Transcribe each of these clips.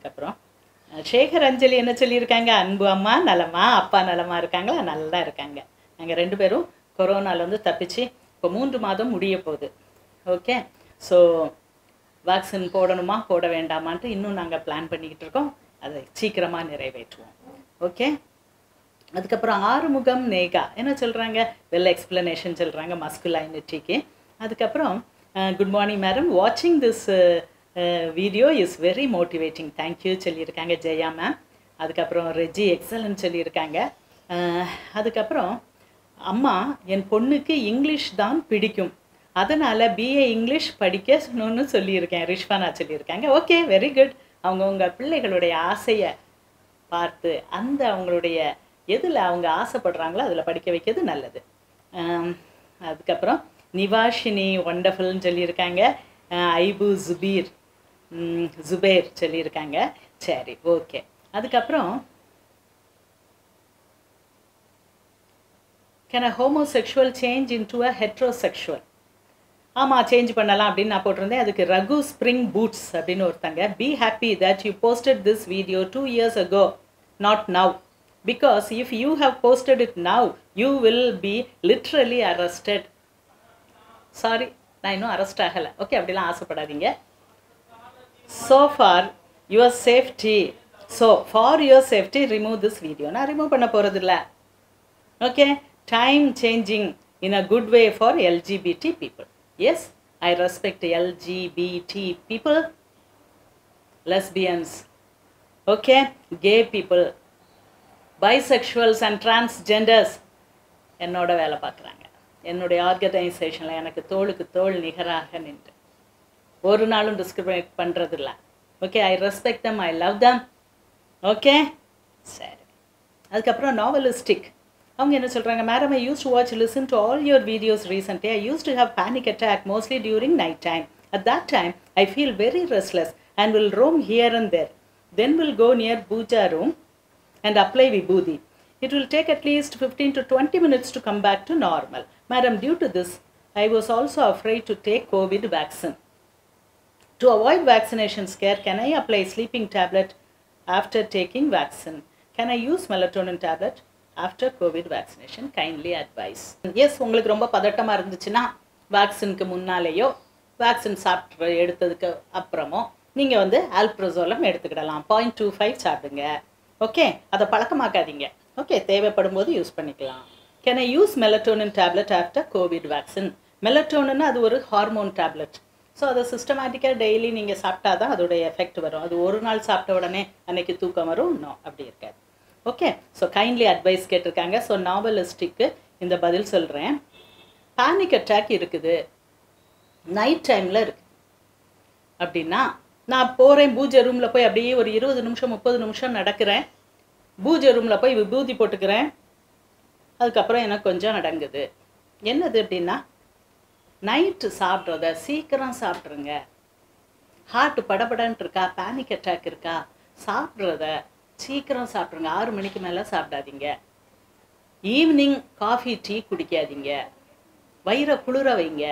அதுக்கப்புறம் அஹ், சேகர் அஞ்சலி என்ன சொல்லியிருக்காங்க அன்பு அம்மா நலமா அப்பா நலமா இருக்காங்களா நல்லா இருக்காங்க நாங்கள் ரெண்டு பேரும் கொரோனால வந்து தப்பிச்சு இப்போ மூன்று மாதம் முடிய போகுது ஓகே ஸோ வேக்சின் போடணுமா போட வேண்டாமான்ட்டு இன்னும் நாங்கள் பிளான் பண்ணிக்கிட்டு இருக்கோம் அதை சீக்கிரமாக நிறைவேற்றுவோம் ஓகே அதுக்கப்புறம் ஆறுமுகம் நேகா என்ன சொல்கிறாங்க வெல் எக்ஸ்பிளனேஷன் சொல்கிறாங்க மஸ்குலைனிட்டிக்கு அதுக்கப்புறம் குட் மார்னிங் மேடம் வாட்சிங் this video is very motivating thank you சொல்லியிருக்காங்க ஜெயா மேம் அதுக்கப்புறம் ரெஜி எக்ஸலன்ட் சொல்லியிருக்காங்க அஹ், அதுக்கப்புறம் அம்மா என் பொண்ணுக்கு இங்கிலீஷ் தான் பிடிக்கும் அதனால் பிஏ இங்கிலீஷ் படிக்கணும்னு சொல்லியிருக்கேன் ரிஷ்வானா சொல்லியிருக்காங்க ஓகே வெரி குட் அவங்கவுங்க பிள்ளைகளுடைய ஆசையை பார்த்து அந்த அவங்களுடைய எதில் அவங்க ஆசைப்படுறாங்களோ அதில் படிக்க வைக்கிறது நல்லது ஆம், அதுக்கப்புறம் நிவாஷினி ஒண்டர்ஃபுல்னு சொல்லியிருக்காங்க அஹ், ஐபு ஜுபீர் ம், ஜுபேர் சொல்லியிருக்காங்க சரி ஓகே அதுக்கப்புறம் can a homosexual change in to a heterosexual ஆமாம் சேஞ்ச் பண்ணலாம் அப்படின்னு நான் போட்டிருந்தேன் அதுக்கு ரகு ஸ்ப்ரிங் பூட்ஸ் அப்படின்னு ஒருத்தங்க be happy that you posted this video two years ago not now because if you have posted it now you will be literally arrested sorry நான் இன்னும் அரெஸ்ட் ஆகலை ஓகே அப்படிலாம் ஆசைப்படாதீங்க so for your safety so for your safety remove this video நான் remove பண்ண போகிறது இல்லை okay time changing in a good way for lgbt people yes i respect lgbt people lesbians okay gay people bisexuals and transgenders என்னோட வேலை பார்க்குறாங்க என்னுடைய ஆர்கனைசேஷனில் எனக்கு தோளுக்கு தோள் நிகராக நின்று ஒரு நாளும் டிஸ்கிரிமினேட் பண்ணுறதில்ல okay I respect them I love them okay சரி அதுக்கப்புறம் நாவலிஸ்டிக் அவங்க என்ன சொல்கிறாங்க madam I use to watch listen to all your videos recently I use to have panic attack mostly during night time at that time I feel very restless and will roam here and there then will go near puja room and apply vibhuti. It will take at least 15 to 20 minutes to come back to normal. Madam, due to this, I was also afraid to take COVID vaccine. To avoid vaccination scare, can I apply sleeping tablet after taking vaccine? Can I use melatonin tablet after COVID vaccination? Kindly advise. Yes, உங்களுக்கு ரொம்ப பதட்டமாக இருந்துச்சுன்னா வேக்சினுக்கு முன்னாலேயோ vaccine சாப்பிட்டு எடுத்ததுக்கு அப்புறமோ நீங்கள் வந்து alprazolam எடுத்துக்கிடலாம் பாயிண்ட் டூ ஃபைவ் சாப்பிடுங்க ஓகே அதை பழக்கமாக்காதீங்க ஓகே தேவைப்படும் போது யூஸ் பண்ணிக்கலாம் can I use melatonin tablet after covid vaccine melatonin அது ஒரு ஹார்மோன் டேப்லெட் ஸோ அதை சிஸ்டமேட்டிக்காக டெய்லி நீங்கள் சாப்பிட்டா தான் அதோடைய எஃபெக்ட் வரும் அது ஒரு நாள் சாப்பிட்ட உடனே அன்னைக்கு தூக்கம் வரும் நோ அப்படி இருக்காது ஓகே ஸோ கைண்ட்லி அட்வைஸ் கேட்டிருக்காங்க ஸோ நாவலிஸ்டிக்கு இந்த பதில் சொல்கிறேன் பேனிக் அட்டாக் இருக்குது நைட் டைமில் இருக்கு அப்படின்னா நான் போகிறேன் பூஜை ரூமில் போய் அப்படியே ஒரு இருபது நிமிஷம் முப்பது நிமிஷம் நடக்கிறேன் பூஜை ரூமில் போய் விபூதி போட்டுக்கிறேன் அதுக்கப்புறம் எனக்கு கொஞ்சம் நடங்குது என்னது அப்படின்னா நைட்டு சாப்பிட்றத சீக்கிரம் சாப்பிட்ருங்க ஹார்ட் படபடன்ட்டு இருக்கா பேனிக் அட்டாக் இருக்கா சாப்பிட்றத சீக்கிரம் சாப்பிட்ருங்க ஆறு மணிக்கு மேலே சாப்பிடாதீங்க ஈவினிங் காஃபி டீ குடிக்காதீங்க வயிறை குளிர வைங்க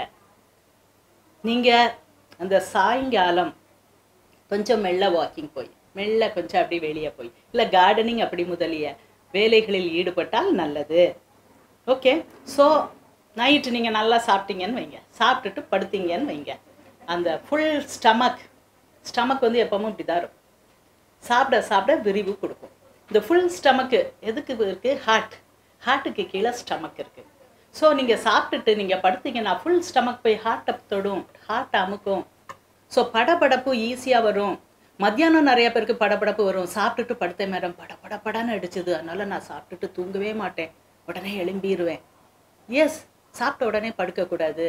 நீங்கள் அந்த சாயங்காலம் கொஞ்சம் மெல்ல வாக்கிங் போய் மெல்ல கொஞ்சம் அப்படி வெளியே போய் இல்லை கார்டனிங் அப்படி முதலிய வேலைகளில் ஈடுபட்டால் நல்லது ஓகே ஸோ நைட்டு நீங்கள் நல்லா சாப்பிட்டீங்கன்னு வைங்க சாப்பிட்டுட்டு படுத்தீங்கன்னு வைங்க அந்த ஃபுல் ஸ்டமக் ஸ்டமக் வந்து எப்பவும் இப்படி தான் இருக்கும் சாப்பிட சாப்பிட விரிவு கொடுக்கும் இந்த ஃபுல் ஸ்டமக்கு எதுக்கு இருக்குது ஹார்ட் ஹார்ட்டுக்கு கீழே ஸ்டமக் இருக்குது ஸோ நீங்கள் சாப்பிட்டுட்டு நீங்கள் படுத்தீங்கன்னா ஃபுல் ஸ்டமக் போய் ஹார்ட்டை தொடும் ஹார்ட் அமுக்கும் ஸோ படபடப்பு ஈஸியாக வரும் மத்தியானம் நிறைய பேருக்கு படபடப்பு வரும் சாப்பிட்டுட்டு படுத்த மேடம் பட பட படன்னு அடிச்சுது அதனால நான் சாப்பிட்டுட்டு தூங்கவே மாட்டேன் உடனே எழும்பிடுவேன் எஸ் சாப்பிட்ட உடனே படுக்கக்கூடாது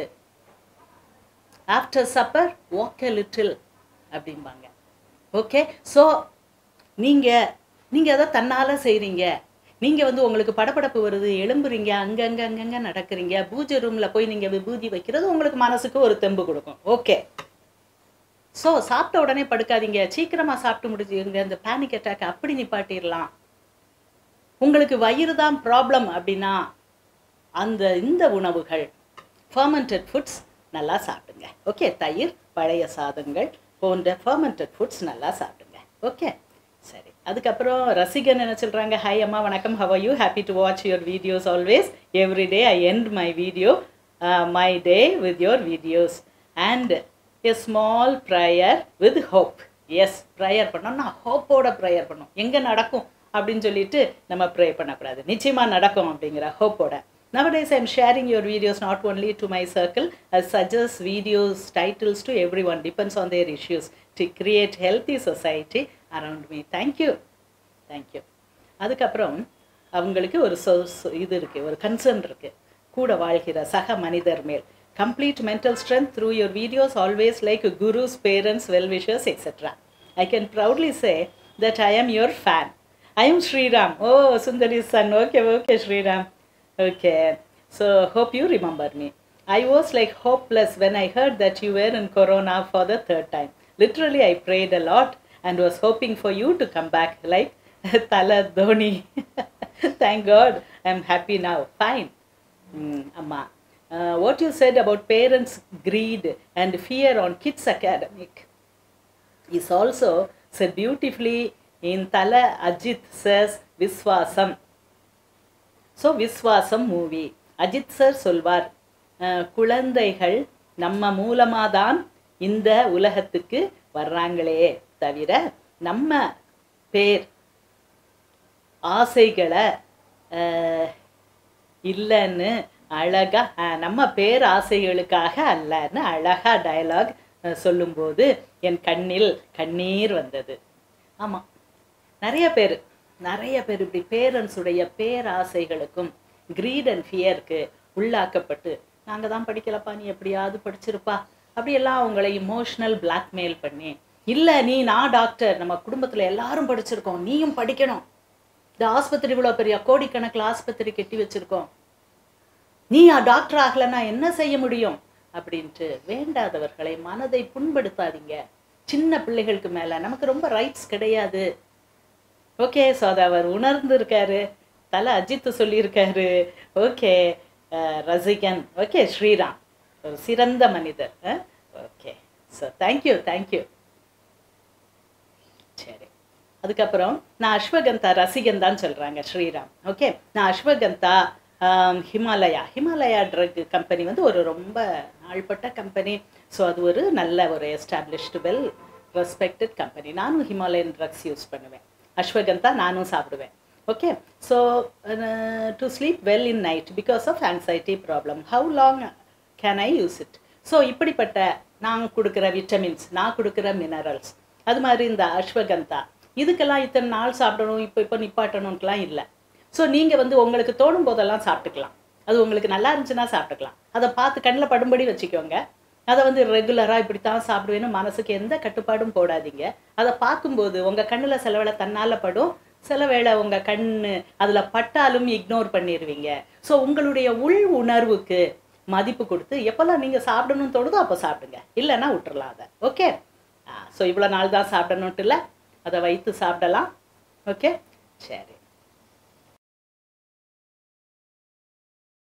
after supper walk a little அப்படிம்பாங்க ஓகே ஸோ நீங்கள் நீங்கள் அதை தன்னால் செய்கிறீங்க நீங்கள் வந்து உங்களுக்கு படபடப்பு வருது எழும்புறீங்க அங்கங்க அங்கங்க நடக்கிறீங்க பூஜை ரூமில் போய் நீங்கள் விபூதி வைக்கிறது உங்களுக்கு மனசுக்கு ஒரு தெம்பு கொடுக்கும் ஓகே ஸோ சாப்பிட்ட உடனே படுக்காதீங்க சீக்கிரமாக சாப்பிட்டு முடிச்சுங்க இந்த பேனிக் அட்டாக் அப்படி நிப்பாட்டிடலாம் உங்களுக்கு வயிறு தான் ப்ராப்ளம் அப்படின்னா அந்த இந்த உணவுகள் ஃபர்மெண்டட் ஃபுட்ஸ் நல்லா சாப்பிடுங்க ஓகே தயிர் பழைய சாதங்கள் போன்ற ஃபர்மெண்டட் ஃபுட்ஸ் நல்லா சாப்பிடுங்க ஓகே சரி அதுக்கப்புறம் ரசிகன் என்ன சொல்கிறாங்க ஹாய் அம்மா வணக்கம் how you happy to watch your videos always every day I end my video my day with your videos and a small prayer with hope yes prayer பண்ணோம் நான் ஹோப்போட ப்ரேயர் பண்ணோம் எங்கே நடக்கும் அப்படின்னு சொல்லிட்டு நம்ம ப்ரே பண்ணக்கூடாது நிச்சயமாக நடக்கும் அப்படிங்கிற ஹோப்போட Nowadays, I'm sharing your videos not only to my circle, I suggest videos, titles to everyone, depends on their issues, to create healthy society around me. Thank you. Thank you. அதுக்கப்புறம் அவங்களுக்கு ஒரு சொ சொ- இது இருக்குது ஒரு கன்சர்ன் இருக்குது கூட வாழ்கிற சக மனிதர் மேல் complete mental strength through your videos always like gurus parents well wishers etcetera I can proudly say that I am your fan I'm Sriram O Sundari son okay okay Sriram Okay, so hope you remember me. I was like hopeless when I heard that you were in Corona for the third time. Literally, I prayed a lot and was hoping for you to come back like Tala Dhoni. Thank God, I'm happy now. Fine. Mm, Amma. Uh, what you said about parents' greed and fear on kids' academic is also said beautifully in Tala Ajit says Viswasam. ஸோ Viswasam movie Ajith sir சொல்வார் அஹ், குழந்தைகள் நம்ம மூலமாக தான் இந்த உலகத்துக்கு வர்றாங்களே தவிர நம்ம பேர் ஆசைகளை அஹ், இல்லைன்னு அழகா அஹ், நம்ம பேர் ஆசைகளுக்காக அல்லன்னு அழகா டயலாக் சொல்லும்போது என் கண்ணில் கண்ணீர் வந்தது ஆமாம் நிறைய பேர் நிறைய பேர் இப்படி பேரண்ட்ஸுடைய பேராசைகளுக்கும் கிரீட் அண்ட் ஃபியருக்கு உள்ளாக்கப்பட்டு நாங்கள் தான் படிக்கலப்பா நீ எப்படியாவது படிச்சிருப்பா அப்படியெல்லாம் அவங்கள இமோஷனல் பிளாக்மெயில் பண்ணி இல்லை நீ நான் டாக்டர் நம்ம குடும்பத்தில் எல்லாரும் படிச்சிருக்கோம் நீயும் படிக்கணும் இந்த ஆஸ்பத்திரி இவ்வளோ பெரிய கோடிக்கணக்கில் ஆஸ்பத்திரி கட்டி வச்சிருக்கோம் நீ டாக்டர் ஆகலைன்னா என்ன செய்ய முடியும் அப்படின்ட்டு வேண்டாதவர்களை மனதை புண்படுத்தாதீங்க சின்ன பிள்ளைகளுக்கு மேலே நமக்கு ரொம்ப ரைட்ஸ் கிடையாது ஓகே ஸோ அதை அவர் உணர்ந்திருக்காரு தலை அஜித் சொல்லியிருக்காரு ஓகே ரசிகன் ஓகே ஸ்ரீராம் ஒரு சிறந்த மனிதர் ஓகே ஸோ தேங்க்யூ தேங்க்யூ சரி அதுக்கப்புறம் நான் அஸ்வகந்தா ரசிகன் தான் சொல்கிறாங்க ஸ்ரீராம் ஓகே நான் அஸ்வகந்தா ஆம், ஹிமாலயா ஹிமாலயா ட்ரக் கம்பெனி வந்து ஒரு ரொம்ப நாள்பட்ட கம்பெனி ஸோ அது ஒரு நல்ல ஒரு எஸ்டாப்ளிஷ்டு வெல் ரெஸ்பெக்டட் கம்பெனி நானும் ஹிமாலயன் ட்ரக்ஸ் யூஸ் பண்ணுவேன் அஸ்வகந்தா நானும் சாப்பிடுவேன் okay so to sleep well in night because of anxiety problem how long can I use it so இப்படிப்பட்ட நான் கொடுக்குற விட்டமின்ஸ் நான் கொடுக்குற மினரல்ஸ் அது மாதிரி இந்த அஸ்வகந்தா இதுக்கெல்லாம் இத்தனை நாள் சாப்பிடணும் இப்போ இப்போ நிப்பாட்டணும்ட்டுலாம் இல்லை ஸோ நீங்கள் வந்து உங்களுக்கு தோணும் போதெல்லாம் சாப்பிட்டுக்கலாம் அது உங்களுக்கு நல்லா இருந்துச்சுன்னா சாப்பிட்டுக்கலாம் அதை பார்த்து கண்ணில் படும்படி வச்சுக்கோங்க அதை வந்து ரெகுலராக இப்படி தான் சாப்பிடுவேன்னு மனசுக்கு எந்த கட்டுப்பாடும் போடாதீங்க அதை பார்க்கும்போது உங்கள் கண்ணில் சில வேளை தன்னால் படும் சில வேளை உங்கள் கண் அதில் பட்டாலும் இக்னோர் பண்ணிடுவீங்க ஸோ உங்களுடைய உள் உணர்வுக்கு மதிப்பு கொடுத்து எப்போல்லாம் நீங்கள் சாப்பிடணும்னு தோணுதோ அப்போ சாப்பிடுங்க இல்லைன்னா விட்டுறலாம் அதை ஓகே ஸோ இவ்வளோ நாள் தான் சாப்பிடணுன்ட்டு இல்லை அதை வைத்து சாப்பிடலாம் ஓகே சரி